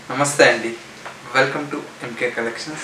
నమస్తే అండి welcome to MK collections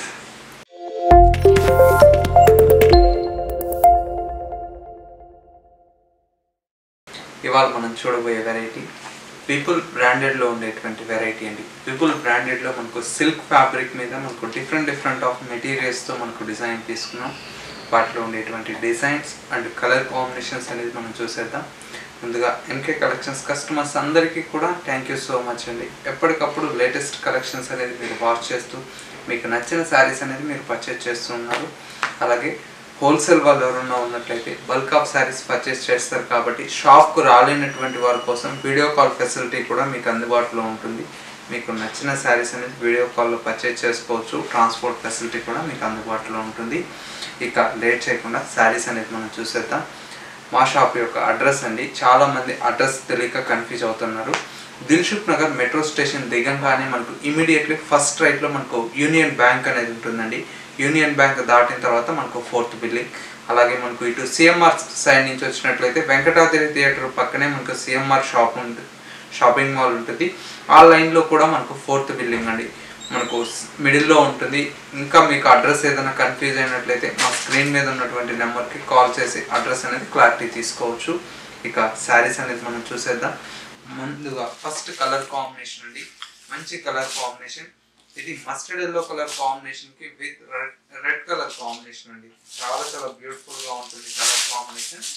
ఇవాళ మనం చూడబోయే వెరైటీ పీపుల్ బ్రాండెడ్లో ఉండేటువంటి వెరైటీ అండి పీపుల్ బ్రాండెడ్లో మనకు సిల్క్ ఫ్యాబ్రిక్ మీద మనకు డిఫరెంట్ డిఫరెంట్ ఆఫ్ మెటీరియల్స్తో మనకు డిజైన్ తీసుకున్నాం వాటిలో ఉండేటువంటి డిజైన్స్ అండ్ కలర్ కాంబినేషన్స్ అనేది మనం చూసేద్దాం ముందుగా ఎంకే కలెక్షన్స్ కస్టమర్స్ అందరికీ కూడా థ్యాంక్ యూ సో మచ్ అండి ఎప్పటికప్పుడు లేటెస్ట్ కలెక్షన్స్ అనేది మీరు వాచ్ చేస్తూ మీకు నచ్చిన శారీస్ అనేది మీరు పర్చేస్ చేస్తున్నారు అలాగే హోల్సేల్ వాళ్ళు ఎవరన్నా ఉన్నట్లయితే బల్క్ ఆఫ్ శారీస్ పర్చేస్ చేస్తారు కాబట్టి షాప్కు రాలేనటువంటి వారి కోసం వీడియో కాల్ ఫెసిలిటీ కూడా మీకు అందుబాటులో ఉంటుంది మీకు నచ్చిన శారీస్ అనేది వీడియో కాల్లో పర్చేస్ చేసుకోవచ్చు ట్రాన్స్పోర్ట్ ఫెసిలిటీ కూడా మీకు అందుబాటులో ఉంటుంది ఇక లేట్ చేయకుండా శారీస్ అనేది మనం చూసేద్దాం మా షాప్ యొక్క అడ్రస్ అండి చాలా మంది అడ్రస్ తెలియక కన్ఫ్యూజ్ అవుతున్నారు దిల్షుక్ నగర్ మెట్రో స్టేషన్ దిగంగానే మనకు ఇమీడియట్లీ ఫస్ట్ రైట్లో మనకు యూనియన్ బ్యాంక్ అనేది ఉంటుందండి యూనియన్ బ్యాంక్ దాటిన తర్వాత మనకు ఫోర్త్ బిల్డింగ్ అలాగే మనకు ఇటు సిఎంఆర్ సైడ్ నుంచి వచ్చినట్లయితే వెంకటాద్రి థియేటర్ పక్కనే మనకు సిఎంఆర్ షాప్ ఉంటుంది షాపింగ్ మాల్ ఉంటుంది ఆ లైన్లో కూడా మనకు ఫోర్త్ బిల్డింగ్ అండి మనకు మిడిల్లో ఉంటుంది ఇంకా మీకు అడ్రస్ ఏదైనా కన్ఫ్యూజ్ అయినట్లయితే మా స్క్రీన్ మీద ఉన్నటువంటి నెంబర్కి కాల్ చేసి అడ్రస్ అనేది క్లారిటీ తీసుకోవచ్చు ఇక శారీస్ అనేది మనం చూసేద్దాం ముందుగా ఫస్ట్ కలర్ కాంబినేషన్ అండి మంచి కలర్ కాంబినేషన్ ఇది మస్టర్డ్ ఎల్లో కలర్ కాంబినేషన్ కి with red red colour combination అండి చాలా చాలా బ్యూటిఫుల్ గా ఉంటుంది colour combination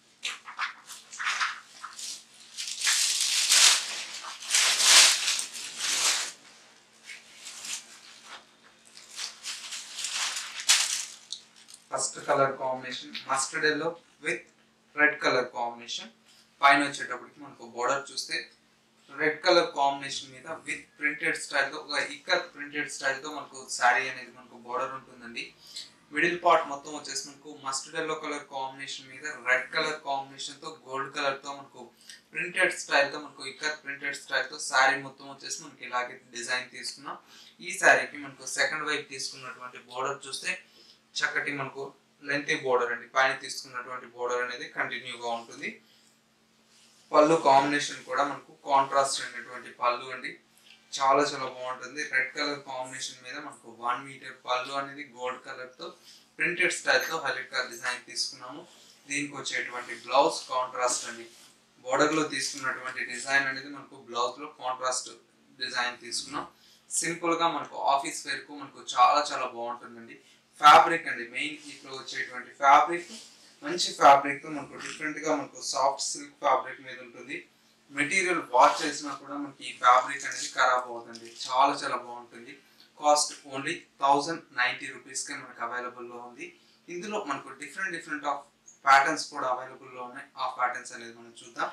first colour combination mustard yellow with red colour combination పైన వచ్చేటప్పటికి మనకు బోర్డర్ చూస్తే రెడ్ కలర్ కాంబినేషన్ మీద విత్ ప్రింటెడ్ స్టైల్ తో ఒక ఇక్కర్ ప్రింటెడ్ స్టైల్ తో మనకు శారీ అనేది మనకు బోర్డర్ ఉంటుందండి మిడిల్ పార్ట్ మొత్తం వచ్చేసి మనకు మస్టర్డ్ ఎల్లో కలర్ కాంబినేషన్ మీద రెడ్ కలర్ కాంబినేషన్ తో గోల్డ్ కలర్ తో మనకు ప్రింటెడ్ స్టైల్ తో మనకు ఇక్కర్ ప్రింటెడ్ స్టైల్ తో శారీ మొత్తం వచ్చేసి మనకి ఇలాగే డిజైన్ తీసుకున్నాం ఈ శారీకి మనకు సెకండ్ వైపు తీసుకున్నటువంటి బోర్డర్ చూస్తే చక్కటి మనకు లెంతీ బోర్డర్ అండి పైన తీసుకున్నటువంటి బోర్డర్ అనేది కంటిన్యూగా ఉంటుంది పళ్ళు కాంబినేషన్ కూడా మనకు కాంట్రాస్ట్ అయినటువంటి పళ్ళు అండి చాలా చాలా బాగుంటుంది రెడ్ కలర్ కాంబినేషన్ మీద మనకు వన్ మీటర్ పళ్ళు అనేది గోల్డ్ కలర్ తో ప్రింటెడ్ స్టైల్ తో హైలైట్ కలర్ డిజైన్ తీసుకున్నాము దీనికి వచ్చేటువంటి బ్లౌజ్ కాంట్రాస్ట్ అండి బోర్డర్ లో తీసుకున్నటువంటి డిజైన్ అనేది మనకు బ్లౌజ్ లో కాంట్రాస్ట్ డిజైన్ తీసుకున్నాం సింపుల్ గా మనకు ఆఫీస్ వేర్ కు మనకు చాలా చాలా బాగుంటుందండి ఫ్యాబ్రిక్ అండి మెయిన్ ఇప్పుడు వచ్చేటువంటి ఫ్యాబ్రిక్ మంచి ఫ్యాబ్రిక్ మనకు డిఫరెంట్ గా మనకు సాఫ్ట్ సిల్క్ ఫ్యాబ్రిక్ మీద ఉంటుంది మెటీరియల్ వాష్ చేసినా కూడా మనకి ఈ ఫ్యాబ్రిక్ అనేది ఖరాబ్ అవుతుంది చాలా చాలా బాగుంటుంది కాస్ట్ ఓన్లీ థౌజండ్ నైంటీ రూపీస్కే మనకు అవైలబుల్లో ఉంది ఇందులో మనకు డిఫరెంట్ డిఫరెంట్ ఆఫ్ ప్యాటర్న్స్ కూడా అవైలబుల్లో ఉన్నాయి ఆ ప్యాటర్న్స్ అనేది మనం చూద్దాం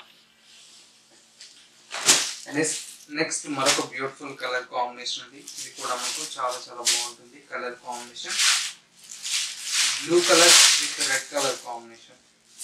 నెక్స్ట్ మరొక బ్యూటిఫుల్ కలర్ కాంబినేషన్ ఉంది ఇది కూడా మనకు చాలా చాలా బాగుంటుంది colour combination blue colour with red colour combination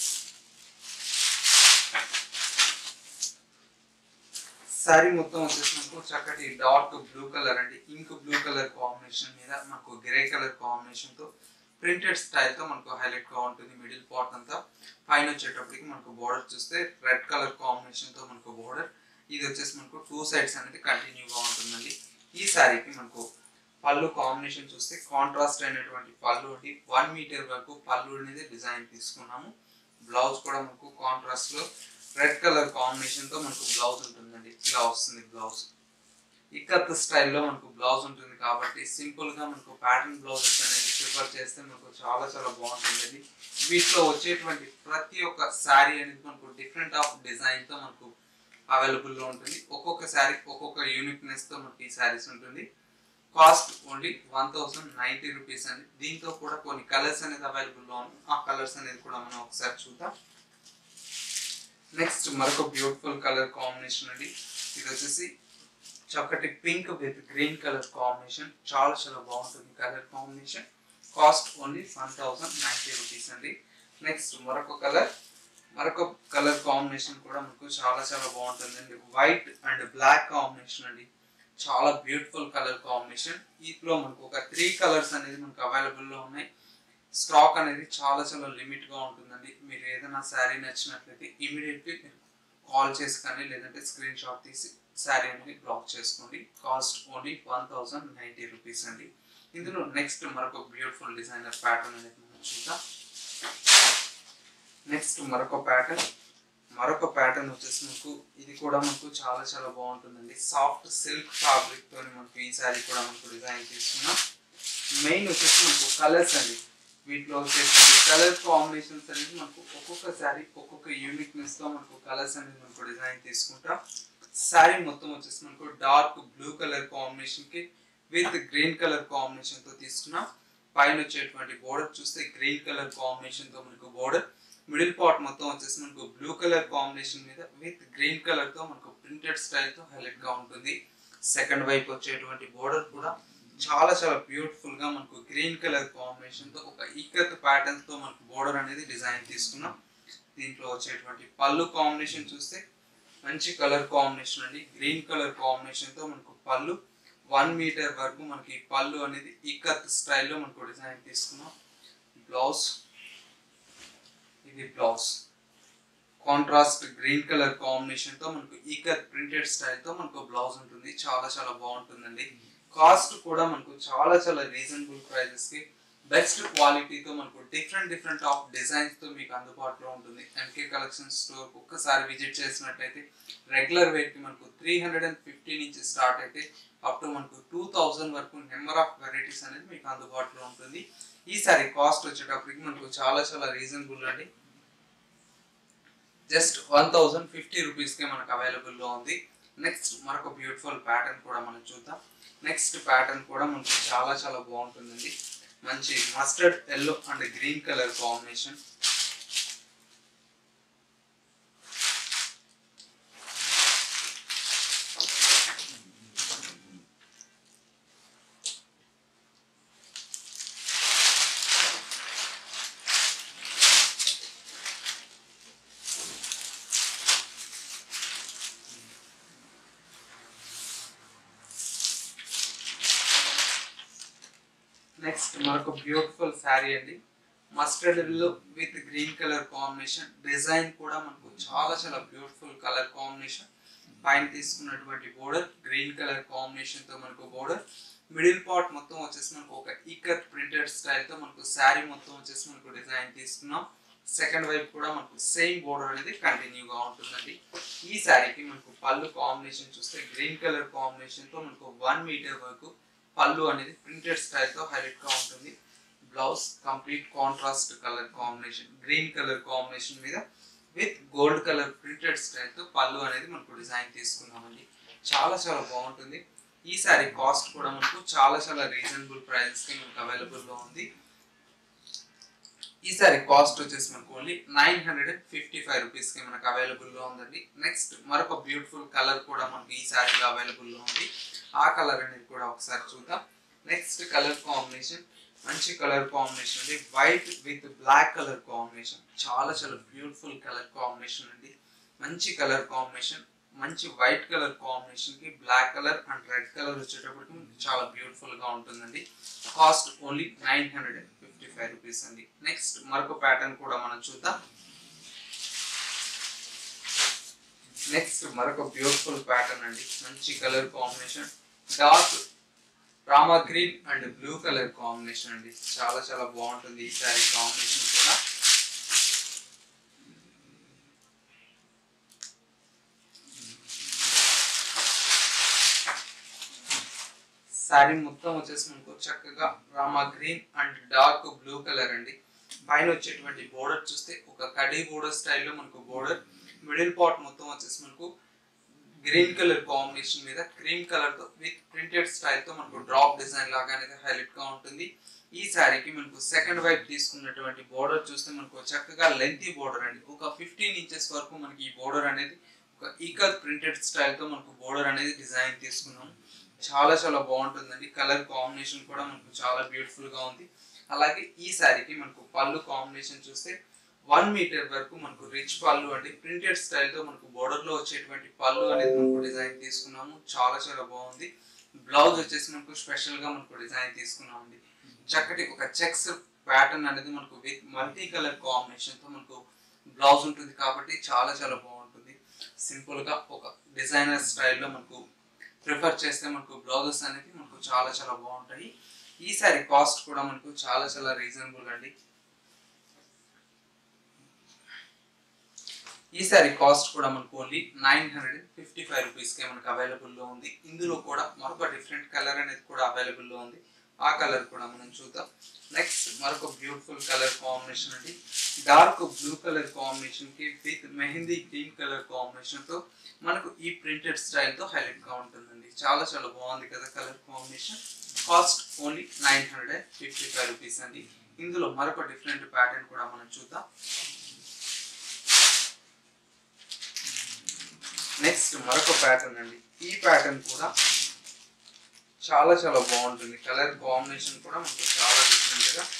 sari మొత్తం వచ్చేసి మనకు చక్కటి డార్క్ బ్లూ కలర్ అండి ఇంక్ బ్లూ కలర్ కాంబినేషన్ మీద మనకు గ్రే కలర్ కాంబినేషన్ తో ప్రింటెడ్ స్టైల్ తో మనకు హైలైట్ గా ఉంటుంది మిడిల్ పార్ట్ అంతా పైన వచ్చేటప్పటికి మనకు బోర్డర్ చూస్తే రెడ్ కలర్ కాంబినేషన్ తో మనకు బోర్డర్ ఇది వచ్చేసి మనకు టూ సైడ్స్ అనేది కంటిన్యూగా ఉంటుందండి ఈ శారీకి మనకు పళ్ళు కాంబినేషన్ చూస్తే కాంట్రాస్ట్ అయినటువంటి పళ్ళు అండి వన్ మీటర్ వరకు పళ్ళు అనేది డిజైన్ తీసుకున్నాము బ్లౌజ్ కూడా మనకు కాంట్రాస్ట్ లో రెడ్ కలర్ కాంబినేషన్ తో మనకు బ్లౌజ్ ఉంటుందండి ఇలా వస్తుంది బ్లౌజ్ ఇక్కత్ స్టైల్లో మనకు బ్లౌజ్ ఉంటుంది కాబట్టి సింపుల్ గా మనకు ప్యాటర్న్ బ్లౌజెస్ అనేది ప్రిఫర్ చేస్తే మనకు చాలా చాలా బాగుంటుందండి వీటిలో వచ్చేటువంటి ప్రతి ఒక్క శారీ అనేది మనకు డిఫరెంట్ ఆఫ్ డిజైన్ తో మనకు అవైలబుల్ లో ఉంటుంది ఒక్కొక్క శారీ ఒక్కొక్క యూనిక్నెస్ తో మనకి ఈ శారీస్ ఉంటుంది cost only one thousand ninety rupees అండి దీంతో కూడా కొన్ని కలర్స్ అనేది అవైలబుల్ లో ఉంది ఆ కలర్స్ అనేది కూడా మనం ఒకసారి చూద్దాం నెక్స్ట్ మరొక బ్యూటిఫుల్ కలర్ కాంబినేషన్ అండి ఇది వచ్చేసి చక్కటి pink with green colour combination చాలా చాలా బాగుంటుంది colour combination cost only one thousand ninety rupees అండి నెక్స్ట్ మరొక కలర్ మరొక కలర్ కాంబినేషన్ కూడా మనకు చాలా చాలా బాగుంటుంది అండి వైట్ అండ్ బ్లాక్ కాంబినేషన్ అండి చాలా బ్యూటిఫుల్ కలర్ కాంబినేషన్ వీటిలో మనకు ఒక త్రీ కలర్స్ అనేది మనకు అవైలబుల్లో ఉన్నాయి స్టాక్ అనేది చాలా చాలా లిమిట్ గా ఉంటుందండి మీరు ఏదైనా శారీ నచ్చినట్లయితే ఇమీడియట్లీ కాల్ చేసి కానీ లేదంటే స్క్రీన్ షాట్ తీసి శారీ అనేది బ్లాక్ చేసుకోండి cost only one thousand ninety rupees అండి ఇందులో నెక్స్ట్ మరొక బ్యూటిఫుల్ డిజైనర్ ప్యాటర్న్ అనేది మనం చూద్దాం నెక్స్ట్ మరొక ప్యాటర్న్ మరొక ప్యాటర్న్ వచ్చేసి మనకు ఇది కూడా మనకు చాలా చాలా బాగుంటుందండి సాఫ్ట్ సిల్క్ ఫ్యాబ్రిక్ తోని మనకు ఈ శారీ కూడా మనకు డిజైన్ తీసుకున్నాం మెయిన్ వచ్చేసి మనకు కలర్స్ అండి వీటిలో వచ్చేసి కలర్ కాంబినేషన్స్ అనేది మనకు ఒక్కొక్క శారీ ఒక్కొక్క యూనిక్నెస్ తో మనకు కలర్స్ అనేది మనకు డిజైన్ తీసుకుంటాం శారీ మొత్తం వచ్చేసి మనకు డార్క్ బ్లూ కలర్ కాంబినేషన్ కి విత్ గ్రీన్ కలర్ కాంబినేషన్ తో తీసుకున్నాం పైన వచ్చేటువంటి బోర్డర్ చూస్తే గ్రీన్ కలర్ కాంబినేషన్ తో మనకు బోర్డర్ మిడిల్ పార్ట్ మొత్తం వచ్చేసి మనకు బ్లూ కలర్ కాంబినేషన్ మీద విత్ గ్రీన్ కలర్ తో మనకు ప్రింటెడ్ స్టైల్ తో హైలైట్ గా ఉంటుంది సెకండ్ వైపు వచ్చేటువంటి బోర్డర్ కూడా చాలా చాలా బ్యూటిఫుల్ గా మనకు గ్రీన్ కలర్ కాంబినేషన్ తో ఒక ఈకత్ ప్యాటర్న్ తో మనకు బోర్డర్ అనేది డిజైన్ తీసుకున్నాం దీంట్లో వచ్చేటువంటి పళ్ళు కాంబినేషన్ చూస్తే మంచి కలర్ కాంబినేషన్ అండి గ్రీన్ కలర్ కాంబినేషన్ తో మనకు పళ్ళు వన్ మీటర్ వరకు మనకి పళ్ళు అనేది ఇక్కత్ స్టైల్లో మనకు డిజైన్ తీసుకున్నాం బ్లౌజ్ ఇది blouse contrast green colour combination తో మనకు ఈకర్ ప్రింటెడ్ స్టైల్ తో మనకు బ్లౌజ్ ఉంటుంది చాలా చాలా బాగుంటుందండి కాస్ట్ కూడా మనకు చాలా చాలా రీజనబుల్ ప్రైజెస్ కి బెస్ట్ క్వాలిటీతో మనకు డిఫరెంట్ డిఫరెంట్ ఆఫ్ డిజైన్స్ తో మీకు అందుబాటులో ఉంటుంది ఎంకే కలెక్షన్ స్టోర్ ఒక్కసారి విజిట్ చేసినట్టయితే రెగ్యులర్ వేర్ కి మనకు త్రీ హండ్రెడ్ అండ్ ఫిఫ్టీ నుంచి స్టార్ట్ అయితే అప్ టు మనకు టూ థౌజండ్ వరకు నెంబర్ ఆఫ్ వెరైటీస్ అనేది మీకు అందుబాటులో ఉంటుంది ఈసారి కాస్ట్ వచ్చేటప్పటికి మనకు చాలా చాలా రీజనబుల్ అండి జస్ట్ వన్ థౌజండ్ ఫిఫ్టీ రూపీస్కే మనకు అవైలబుల్లో ఉంది నెక్స్ట్ మరొక బ్యూటిఫుల్ ప్యాటర్న్ కూడా మనం చూద్దాం నెక్స్ట్ ప్యాటర్న్ కూడా మనకు చాలా చాలా బాగుంటుందండి మంచి mustard yellow and green colour combination next మరొక బ్యూటిఫుల్ శారీ అండి mustard yellow with green colour combination design కూడా మనకు చాలా చాలా బ్యూటిఫుల్ కలర్ కాంబినేషన్ పైన తీసుకున్నటువంటి బోర్డర్ గ్రీన్ కలర్ కాంబినేషన్ తో మనకు బోర్డర్ మిడిల్ పార్ట్ మొత్తం వచ్చేసి మనకు ఒక ఈకర్ ప్రింటెడ్ స్టైల్ తో మనకు శారీ మొత్తం వచ్చేసి మనకు డిజైన్ తీసుకున్నాం సెకండ్ వైపు కూడా మనకు సేమ్ బోర్డర్ అనేది కంటిన్యూగా ఉంటుందండి ఈ శారీకి మనకు పళ్ళు కాంబినేషన్ చూస్తే గ్రీన్ కలర్ కాంబినేషన్ తో మనకు వన్ మీటర్ వరకు పళ్ళు అనేది ప్రింటెడ్ స్టైల్ తో హైలైట్ గా ఉంటుంది blouse complete contrast colour combination green colour combination మీద with gold colour printed style తో పళ్ళు అనేది మనకు డిజైన్ తీసుకున్నామండి చాలా చాలా బాగుంటుంది ఈ సారీ కాస్ట్ కూడా మనకు చాలా చాలా రీజనబుల్ ప్రైస్ కి మనకు అవైలబుల్ లో ఉంది ఈ సారీ కాస్ట్ వచ్చేసి మనకు only nine hundred and fifty five rupees కి మనకు అవైలబుల్ లో ఉందండి నెక్స్ట్ మరొక బ్యూటిఫుల్ కలర్ కూడా మనకు ఈ సారీలో అవైలబుల్ లో ఉంది ఆ కలర్ అనేది కూడా ఒకసారి చూద్దాం నెక్స్ట్ కలర్ కాంబినేషన్ మంచి కలర్ కాంబినేషన్ అండి white with black colour combination చాలా చాలా బ్యూటిఫుల్ కలర్ కాంబినేషన్ అండి మంచి కలర్ కాంబినేషన్ మంచి వైట్ కలర్ కాంబినేషన్ కి black colour and red colour వచ్చేటప్పటికి చాలా బ్యూటిఫుల్ గా ఉంటుందండి cost only nine hundred and fifty five rupees అండి నెక్స్ట్ మరొక ప్యాటర్న్ కూడా మనం చూద్దాం నెక్స్ట్ మరొక బ్యూటిఫుల్ ప్యాటర్న్ అండి మంచి colour combination dark Rama green and blue colour combination అండి చాలా చాలా బాగుంటుంది ఈ శారీ కాంబినేషన్ కూడా శారీ మొత్తం వచ్చేసి మనకు చక్కగా Rama green and dark blue colour అండి పైన వచ్చేటువంటి బోర్డర్ చూస్తే ఒక కడీ బోర్డర్ స్టైల్లో మనకు బోర్డర్ మిడిల్ పార్ట్ మొత్తం వచ్చేసి మనకు గ్రీన్ కలర్ కాంబినేషన్ మీద క్రీమ్ కలర్ తో విత్ ప్రింటెడ్ స్టైల్ తో మనకు డ్రాప్ డిజైన్ లాగా అనేది హైలైట్ గా ఉంటుంది ఈ శారీకి మనకు సెకండ్ వైపు తీసుకున్నటువంటి బోర్డర్ చూస్తే మనకు చక్కగా లెంతీ బోర్డర్ అండి ఒక ఫిఫ్టీన్ ఇంచెస్ వరకు మనకి ఈ బోర్డర్ అనేది ఒక ఈకల్ ప్రింటెడ్ స్టైల్ తో మనకు బోర్డర్ అనేది డిజైన్ తీసుకున్నాం చాలా చాలా బాగుంటుందండి కలర్ కాంబినేషన్ కూడా మనకు చాలా బ్యూటిఫుల్ గా ఉంది అలాగే ఈ శారీకి మనకు పళ్ళు కాంబినేషన్ చూస్తే వన్ మీటర్ వరకు మనకు రిచ్ పళ్ళు అంటే ప్రింటెడ్ స్టైల్ తో మనకు బోర్డర్ లో వచ్చేటువంటి పళ్ళు అనేది మనకు డిజైన్ తీసుకున్నాము చాలా చాలా బాగుంది బ్లౌజ్ వచ్చేసి మనకు స్పెషల్ గా మనకు డిజైన్ తీసుకున్నామండి చక్కటి ఒక చెక్స్ ప్యాటర్న్ అనేది మనకు విత్ మల్టీ కలర్ కాంబినేషన్ తో మనకు బ్లౌజ్ ఉంటుంది కాబట్టి చాలా చాలా బాగుంటుంది సింపుల్గా ఒక డిజైనర్ స్టైల్లో మనకు ప్రిఫర్ చేస్తే మనకు బ్లౌజెస్ అనేది మనకు చాలా చాలా బాగుంటాయి ఈ సారీ కాస్ట్ కూడా మనకు చాలా చాలా రీజనబుల్ అండి ఈ సారీ కాస్ట్ కూడా మనకు only nine hundred fifty five రూపీస్కే మనకు అవైలబుల్లో ఉంది ఇందులో కూడా మరొక డిఫరెంట్ కలర్ అనేది కూడా అవైలబుల్లో ఉంది ఆ కలర్ కూడా మనం చూద్దాం నెక్స్ట్ మరొక బ్యూటిఫుల్ కలర్ కాంబినేషన్ అండి డార్క్ బ్లూ కలర్ కాంబినేషన్ కి with mehndi green colour combination తో మనకు ఈ ప్రింటెడ్ స్టైల్ తో హైలైట్ గా ఉంటుందండి చాలా చాలా బాగుంది కదా colour combination cost only nine hundred fifty five rupees అండి ఇందులో మరొక డిఫరెంట్ ప్యాటర్న్ కూడా మనం చూద్దాం నెక్స్ట్ మరొక ప్యాటర్న్ అండి ఈ ప్యాటర్న్ కూడా చాలా చాలా బాగుంటుంది కలర్ కాంబినేషన్ కూడా మనకు చాలా డిఫరెంట్ గా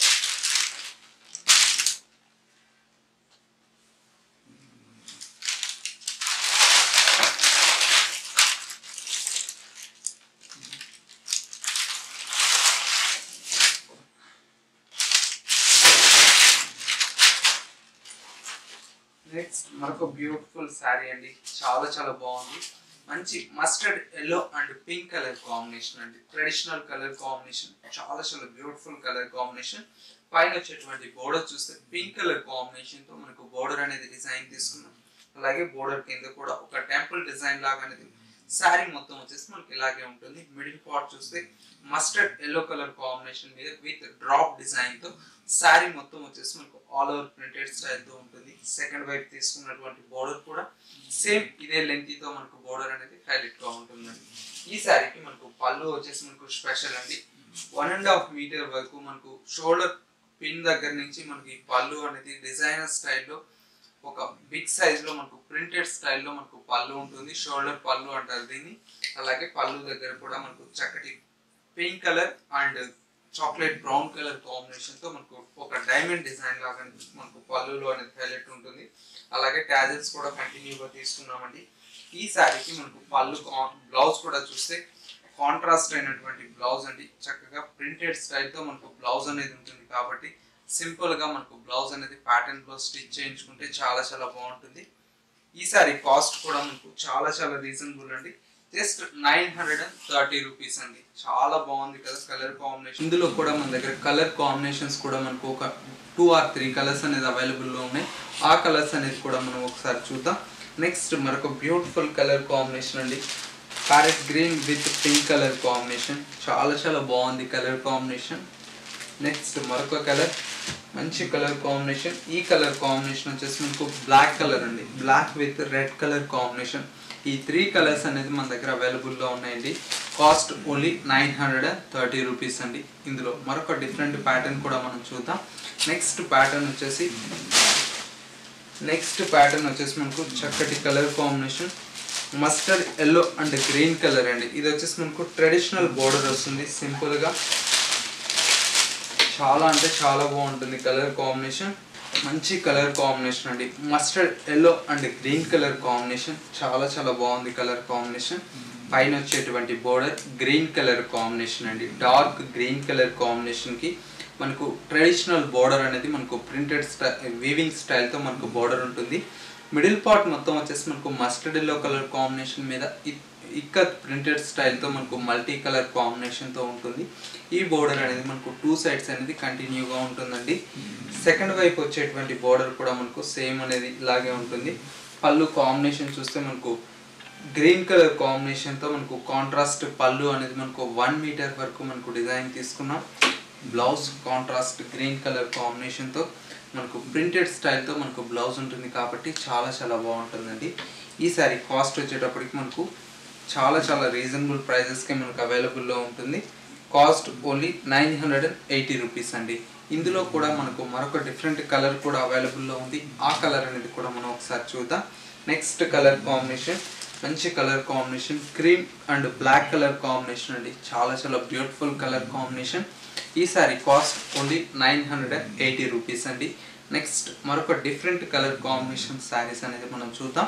నెక్స్ట్ మరొక బ్యూటిఫుల్ శారీ అండి చాలా చాలా బాగుంది మంచి mustard yellow and pink colour combination అండి ట్రెడిషనల్ కలర్ కాంబినేషన్ చాలా చాలా బ్యూటిఫుల్ కలర్ కాంబినేషన్ పైన వచ్చేటువంటి బోర్డర్ చూస్తే పింక్ కలర్ కాంబినేషన్ తో మనకు బోర్డర్ అనేది డిజైన్ తీసుకున్నాం అలాగే బోర్డర్ కింద కూడా ఒక టెంపుల్ డిజైన్ లాగా అనేది శారీ మొత్తం వచ్చేసి మనకి ఇలాగే ఉంటుంది మిడిల్ పార్ట్ చూస్తే మస్టర్డ్ ఎల్లో కలర్ కాంబినేషన్ మీద విత్ డ్రాప్ డిజైన్ తో శారీ మొత్తం వచ్చేసి మనకు ఆల్ ఓవర్ ప్రింటెడ్ స్టైల్ తో ఉంటుంది సెకండ్ వైపు తీసుకున్నటువంటి బోర్డర్ కూడా సేమ్ ఇదే లెంత్ తో మనకు బోర్డర్ అనేది హైలైట్ గా ఉంటుందండి ఈ శారీకి మనకు పళ్ళు వచ్చేసి మనకు స్పెషల్ అండి వన్ అండ్ హాఫ్ మీటర్ వరకు మనకు షోల్డర్ పిన్ దగ్గర నుంచి మనకి పళ్ళు అనేది డిజైనర్ స్టైల్లో ఒక బిగ్ సైజ్ లో మనకు ప్రింటెడ్ స్టైల్లో మనకు పళ్ళు ఉంటుంది షోల్డర్ పళ్ళు అంటారు దీన్ని అలాగే పళ్ళు దగ్గర కూడా మనకు చక్కటి pink colour and chocolate brown colour combination తో మనకు ఒక డైమండ్ డిజైన్ లాగా మనకు పళ్ళులో అనేది హైలైట్ ఉంటుంది అలాగే ట్యాజెస్ కూడా కంటిన్యూగా తీసుకున్నామండి ఈ శారీకి మనకు పళ్ళు బ్లౌజ్ కూడా చూస్తే కాంట్రాస్ట్ అయినటువంటి బ్లౌజ్ అండి చక్కగా ప్రింటెడ్ స్టైల్తో మనకు బ్లౌజ్ అనేది ఉంటుంది కాబట్టి సింపుల్ గా మనకు బ్లౌజ్ అనేది ప్యాటర్న్ లో స్టిచ్ చేయించుకుంటే చాలా చాలా బాగుంటుంది ఈ సారీ కాస్ట్ కూడా మనకు చాలా చాలా రీజనబుల్ అండి just nine hundred and thirty rupees అండి చాలా బాగుంది కదా కలర్ కాంబినేషన్ ఇందులో కూడా మన దగ్గర కలర్ కాంబినేషన్స్ కూడా మనకు ఒక టూ ఆర్ త్రీ కలర్స్ అనేది అవైలబుల్లో ఉన్నాయి ఆ కలర్స్ అనేది కూడా మనం ఒకసారి చూద్దాం నెక్స్ట్ మరొక బ్యూటిఫుల్ కలర్ కాంబినేషన్ అండి parrot green with pink colour combination చాలా చాలా బాగుంది కలర్ కాంబినేషన్ నెక్స్ట్ మరొక కలర్ మంచి కలర్ కాంబినేషన్ ఈ కలర్ కాంబినేషన్ వచ్చేసి మనకు బ్లాక్ కలర్ అండి black with red colour combination ఈ త్రీ కలర్స్ అనేది మన దగ్గర అవైలబుల్లో ఉన్నాయండి cost only nine hundred and thirty rupees అండి ఇందులో మరొక డిఫరెంట్ ప్యాటర్న్ కూడా మనం చూద్దాం నెక్స్ట్ ప్యాటర్న్ వచ్చేసి నెక్స్ట్ ప్యాటర్న్ వచ్చేసి మనకు చక్కటి colour combination mustard yellow and green colour అండి ఇది వచ్చేసి మనకు ట్రెడిషనల్ బోర్డర్ వస్తుంది సింపుల్గా చాలా అంటే చాలా బాగుంటుంది కలర్ కాంబినేషన్ మంచి కలర్ కాంబినేషన్ అండి mustard yellow and green colour combination చాలా చాలా బాగుంది కలర్ కాంబినేషన్ పైన వచ్చేటువంటి బోర్డర్ గ్రీన్ కలర్ కాంబినేషన్ అండి డార్క్ గ్రీన్ కలర్ కాంబినేషన్కి మనకు ట్రెడిషనల్ బోర్డర్ అనేది మనకు ప్రింటెడ్ స్టై వీవింగ్ స్టైల్తో మనకు బోర్డర్ ఉంటుంది మిడిల్ పార్ట్ మొత్తం వచ్చేసి మనకు మస్టర్డ్ ఎల్లో కలర్ కాంబినేషన్ మీద ఇ- ఇక్కత్ ప్రింటెడ్ స్టైల్తో మనకు మల్టీ కలర్ కాంబినేషన్తో ఉంటుంది ఈ బోర్డర్ అనేది మనకు టూ సైడ్స్ అనేది కంటిన్యూగా ఉంటుందండి సెకండ్ వైపు వచ్చేటువంటి బోర్డర్ కూడా మనకు సేమ్ అనేది ఇలాగే ఉంటుంది పళ్ళు కాంబినేషన్ చూస్తే మనకు గ్రీన్ కలర్ కాంబినేషన్తో మనకు కాంట్రాస్ట్ పళ్ళు అనేది మనకు వన్ మీటర్ వరకు మనకు డిజైన్ తీసుకున్నాం బ్లౌజ్ కాంట్రాస్ట్ గ్రీన్ కలర్ కాంబినేషన్తో మనకు ప్రింటెడ్ స్టైల్తో మనకు బ్లౌజ్ ఉంటుంది కాబట్టి చాలా చాలా బాగుంటుందండి ఈ సారీ కాస్ట్ వచ్చేటప్పటికి మనకు చాలా చాలా రీజనబుల్ ప్రైజెస్కి మనకు అవైలబుల్లో ఉంటుంది cost only nine hundred and eighty rupees అండి ఇందులో కూడా మనకు మరొక డిఫరెంట్ కలర్ కూడా అవైలబుల్లో ఉంది ఆ కలర్ అనేది కూడా మనం ఒకసారి చూద్దాం నెక్స్ట్ కలర్ కాంబినేషన్ మంచి colour combination cream and black colour combination అండి చాలా చాలా బ్యూటిఫుల్ కలర్ కాంబినేషన్ ఈ sari cost only nine hundred and eighty rupees అండి నెక్స్ట్ మరొక డిఫరెంట్ కలర్ కాంబినేషన్ శారీస్ అనేది మనం చూద్దాం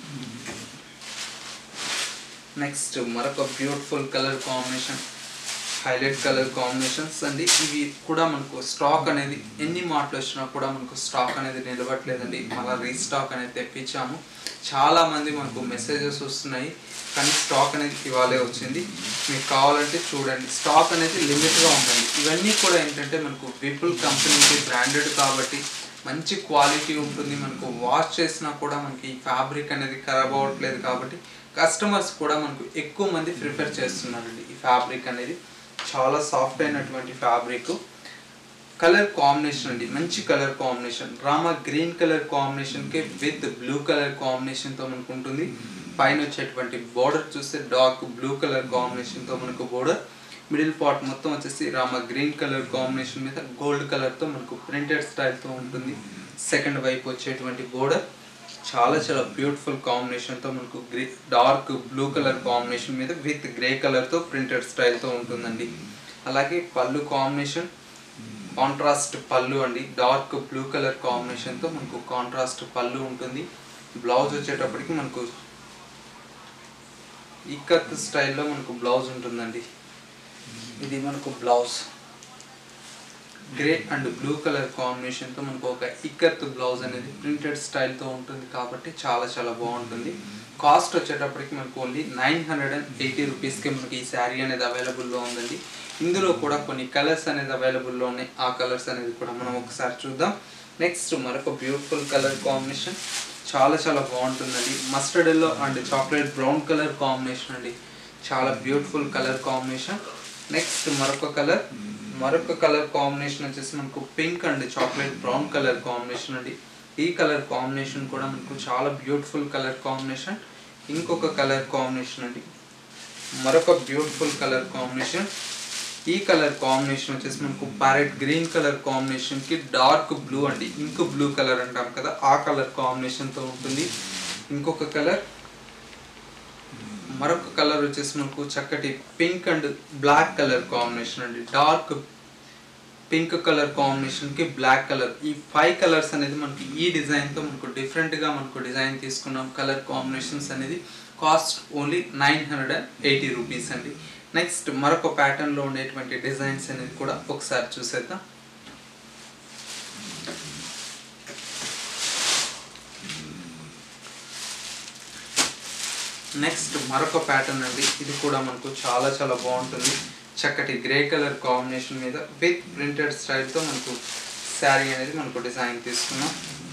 నెక్స్ట్ మరొక beautiful colour combination highlight colour combinations అండి ఇవి కూడా మనకు స్టాక్ అనేది ఎన్ని మాటలు వచ్చినా కూడా మనకు స్టాక్ అనేది నిలవట్లేదండి మళ్ళీ రీస్టాక్ అనేది తెప్పించాము చాలా మంది మనకు మెసేజెస్ వస్తున్నాయి కానీ స్టాక్ అనేది ఇవాళే వచ్చింది మీకు కావాలంటే చూడండి స్టాక్ అనేది లిమిట్గా ఉందండి ఇవన్నీ కూడా ఏంటంటే మనకు విపుల్ కంపెనీకి బ్రాండెడ్ కాబట్టి మంచి క్వాలిటీ ఉంటుంది మనకు వాష్ చేసినా కూడా మనకి ఈ ఫ్యాబ్రిక్ అనేది ఖరాబ్ అవ్వట్లేదు కాబట్టి కస్టమర్స్ కూడా మనకు ఎక్కువ మంది ప్రిఫర్ చేస్తున్నారండి ఈ ఫ్యాబ్రిక్ అనేది చాలా సాఫ్ట్ అయినటువంటి ఫ్యాబ్రిక్ కలర్ కాంబినేషన్ అండి మంచి colour combination Rama green colour కాంబినేషన్కి విత్ బ్లూ కలర్ కాంబినేషన్తో మనకు ఉంటుంది పైన వచ్చేటువంటి బోర్డర్ చూస్తే డార్క్ బ్లూ కలర్ కాంబినేషన్తో మనకు బోర్డర్ మిడిల్ పార్ట్ మొత్తం వచ్చేసి రామా గ్రీన్ కలర్ కాంబినేషన్ మీద గోల్డ్ కలర్తో మనకు ప్రింటెడ్ స్టైల్తో ఉంటుంది సెకండ్ వైపు వచ్చేటువంటి బోర్డర్ చాలా చాలా బ్యూటిఫుల్ కాంబినేషన్తో మనకు గ్రీ డార్క్ బ్లూ కలర్ కాంబినేషన్ మీద విత్ గ్రే కలర్తో ప్రింటెడ్ స్టైల్తో ఉంటుందండి అలాగే పళ్ళు కాంబినేషన్ కాంట్రాస్ట్ పళ్ళు అండి డార్క్ బ్లూ కలర్ కాంబినేషన్తో మనకు కాంట్రాస్ట్ పళ్ళు ఉంటుంది బ్లౌజ్ వచ్చేటప్పటికి మనకు ఇక్కత్ స్టైల్లో మనకు బ్లౌజ్ ఉంటుందండి ఇది మనకు blouse grey and blue colour కాంబినేషన్తో మనకు ఒక ఇక్కత్ బ్లౌజ్ అనేది ప్రింటెడ్ స్టైల్తో ఉంటుంది కాబట్టి చాలా చాలా బాగుంటుంది కాస్ట్ వచ్చేటప్పటికి మనకు only nine hundred and eighty రూపీస్కి మనకి ఈ శారీ అనేది అవైలబుల్లో ఉందండి ఇందులో కూడా కొన్ని కలర్స్ అనేది అవైలబుల్లో ఉన్నాయి ఆ కలర్స్ అనేది కూడా మనం ఒకసారి చూద్దాం నెక్స్ట్ మరొక బ్యూటిఫుల్ కలర్ కాంబినేషన్ చాలా చాలా బాగుంటుందండి mustard yellow and chocolate brown colour combination అండి చాలా బ్యూటిఫుల్ కలర్ కాంబినేషన్ నెక్స్ట్ మరొక కలర్ మరొక కలర్ కాంబినేషన్ వచ్చేసి మనకు pink and chocolate brown colour combination అండి ఈ కలర్ కాంబినేషన్ కూడా మనకు చాలా బ్యూటిఫుల్ కలర్ కాంబినేషన్ ఇంకొక కలర్ కాంబినేషన్ అండి మరొక బ్యూటిఫుల్ కలర్ కాంబినేషన్ ఈ కలర్ కాంబినేషన్ వచ్చేసి మనకు ప్యారెట్ గ్రీన్ కలర్ కాంబినేషన్ కి డార్క్ బ్లూ అండి ఇంక్ బ్లూ కలర్ అంటాం కదా ఆ కలర్ కాంబినేషన్ తో ఉంటుంది ఇంకొక కలర్ మరొక కలర్ వచ్చేసి మనకు చక్కటి pink and black colour combination అండి డార్క్ పింక్ కలర్ కాంబినేషన్ కి బ్లాక్ కలర్ ఈ ఫైవ్ కలర్స్ అనేది మనకి ఈ డిజైన్ తో మనకు డిఫరెంట్ గా మనకు డిజైన్ తీసుకున్నాం కలర్ కాంబినేషన్స్ అనేది cost only nine hundred and eighty rupees అండి నెక్స్ట్ మరొక ప్యాటర్న్ లో ఉండేటువంటి డిజైన్స్ అనేది కూడా ఒకసారి చూసేద్దాం నెక్స్ట్ మరొక ప్యాటర్న్ అండి ఇది కూడా మనకు చాలా చాలా బాగుంటుంది చక్కటి గ్రే కలర్ కాంబినేషన్ మీద విత్ ప్రింటెడ్ స్టైల్తో మనకు శారీ అనేది మనకు డిజైన్ తీసుకున్నాం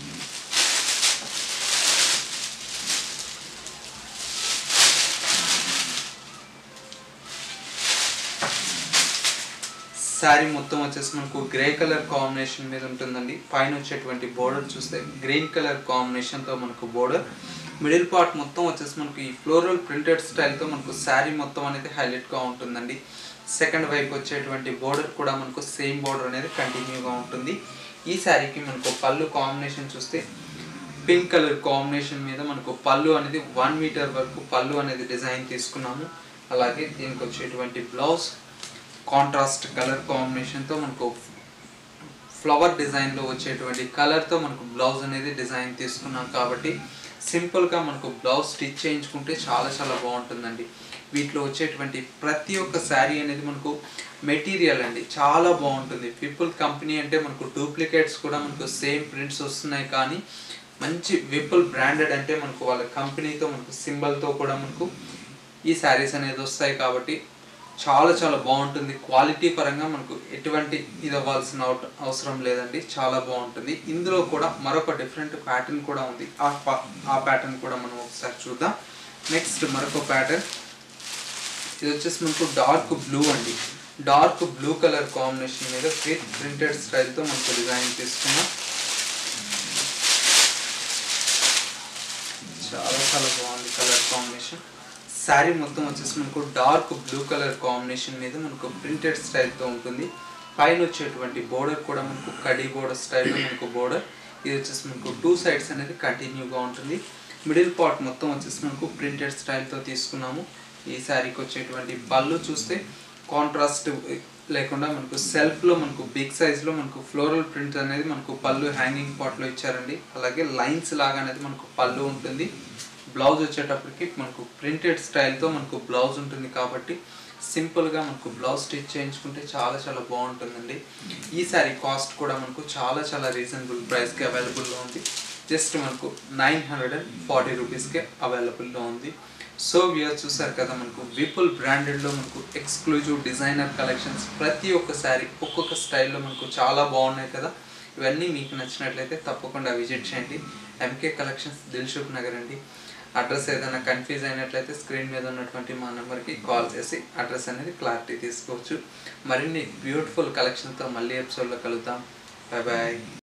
శారీ మొత్తం వచ్చేసి మనకు గ్రే కలర్ కాంబినేషన్ మీద ఉంటుందండి పైన వచ్చేటువంటి బోర్డర్ చూస్తే గ్రీన్ కలర్ కాంబినేషన్తో మనకు బోర్డర్ మిడిల్ పార్ట్ మొత్తం వచ్చేసి మనకు ఈ ఫ్లోరల్ ప్రింటెడ్ స్టైల్తో మనకు శారీ మొత్తం అనేది హైలైట్గా ఉంటుందండి సెకండ్ వైపు వచ్చేటువంటి బోర్డర్ కూడా మనకు సేమ్ బోర్డర్ అనేది కంటిన్యూగా ఉంటుంది ఈ శారీకి మనకు పళ్ళు కాంబినేషన్ చూస్తే పింక్ కలర్ కాంబినేషన్ మీద మనకు పళ్ళు అనేది వన్ మీటర్ వరకు పళ్ళు అనేది డిజైన్ తీసుకున్నాము అలాగే దీనికి వచ్చేటువంటి బ్లౌజ్ కాంట్రాస్ట్ కలర్ కాంబినేషన్తో మనకు ఫ్లవర్ డిజైన్లో వచ్చేటువంటి కలర్తో మనకు బ్లౌజ్ అనేది డిజైన్ తీసుకున్నాం కాబట్టి సింపుల్గా మనకు బ్లౌజ్ స్టిచ్ చేయించుకుంటే చాలా చాలా బాగుంటుందండి వీటిలో వచ్చేటువంటి ప్రతి ఒక్క శారీ అనేది మనకు మెటీరియల్ అండి చాలా బాగుంటుంది పీపుల్ కంపెనీ అంటే మనకు డూప్లికేట్స్ కూడా మనకు సేమ్ ప్రింట్స్ వస్తున్నాయి కానీ మంచి విపుల్ బ్రాండెడ్ అంటే మనకు వాళ్ళ కంపెనీతో మనకు సింబల్తో కూడా మనకు ఈ శారీస్ అనేది వస్తాయి కాబట్టి చాలా చాలా బాగుంటుంది క్వాలిటీ పరంగా మనకు ఎటువంటి ఇది అవ్వాల్సిన అవట- అవసరం లేదండి చాలా బాగుంటుంది ఇందులో కూడా మరొక డిఫరెంట్ ప్యాటర్న్ కూడా ఉంది ఆ పా- ఆ ప్యాటర్న్ కూడా మనం ఒకసారి చూద్దాం నెక్స్ట్ మరొక ప్యాటర్న్ ఇది వచ్చేసి మనకు డార్క్ బ్లూ అండి డార్క్ బ్లూ కలర్ కాంబినేషన్ మీద విత్ ప్రింటెడ్ స్టైల్తో మనకు డిజైన్ తీసుకున్నాం చాలా చాలా బాగుంది కలర్ కాంబినేషన్ శారీ మొత్తం వచ్చేసి మనకు డార్క్ బ్లూ కలర్ కాంబినేషన్ మీద మనకు ప్రింటెడ్ స్టైల్తో ఉంటుంది పైన వచ్చేటువంటి బోర్డర్ కూడా మనకు కడీ బోర్డర్ స్టైల్లో మనకు బోర్డర్ ఇది వచ్చేసి మనకు టూ సైడ్స్ అనేది కంటిన్యూగా ఉంటుంది మిడిల్ పార్ట్ మొత్తం వచ్చేసి మనకు ప్రింటెడ్ స్టైల్తో తీసుకున్నాము ఈ శారీకి వచ్చేటువంటి పళ్ళు చూస్తే కాంట్రాస్ట్ లేకుండా మనకు సెల్ఫ్లో మనకు బిగ్ సైజ్లో మనకు ఫ్లోరల్ ప్రింట్ అనేది మనకు పళ్ళు హ్యాంగింగ్ పార్ట్లో ఇచ్చారండి అలాగే లైన్స్ లాగా అనేది మనకు పళ్ళు ఉంటుంది బ్లౌజ్ వచ్చేటప్పటికి మనకు ప్రింటెడ్ స్టైల్తో మనకు బ్లౌజ్ ఉంటుంది కాబట్టి సింపుల్గా మనకు బ్లౌజ్ స్టిచ్ చేయించుకుంటే చాలా చాలా బాగుంటుందండి ఈ శారీ కాస్ట్ కూడా మనకు చాలా చాలా రీజనబుల్ ప్రైస్కి అవైలబుల్లో ఉంది జస్ట్ మనకు నైన్ హండ్రెడ్ అండ్ ఫార్టీ రూపీస్కే అవైలబుల్లో ఉంది సో వ్యూయర్ చూసారు కదా మనకు విపుల్ బ్రాండెడ్లో మనకు ఎక్స్క్లూజివ్ డిజైనర్ కలెక్షన్స్ ప్రతి ఒక్క శారీ ఒక్కొక్క స్టైల్లో మనకు చాలా బాగున్నాయి కదా ఇవన్నీ మీకు నచ్చినట్లయితే తప్పకుండా విజిట్ చేయండి ఎంకే కలెక్షన్స్ దిల్షుక్ నగర్ అండి అడ్రస్ ఏదైనా కన్ఫ్యూజ్ అయినట్లయితే స్క్రీన్ మీద ఉన్నటువంటి మా నెంబర్కి కాల్ చేసి అడ్రస్ అనేది క్లారిటీ తీసుకోవచ్చు మరిన్ని బ్యూటిఫుల్ కలెక్షన్తో మళ్ళీ ఎపిసోడ్లో కలుద్దాం బాయ్ బాయ్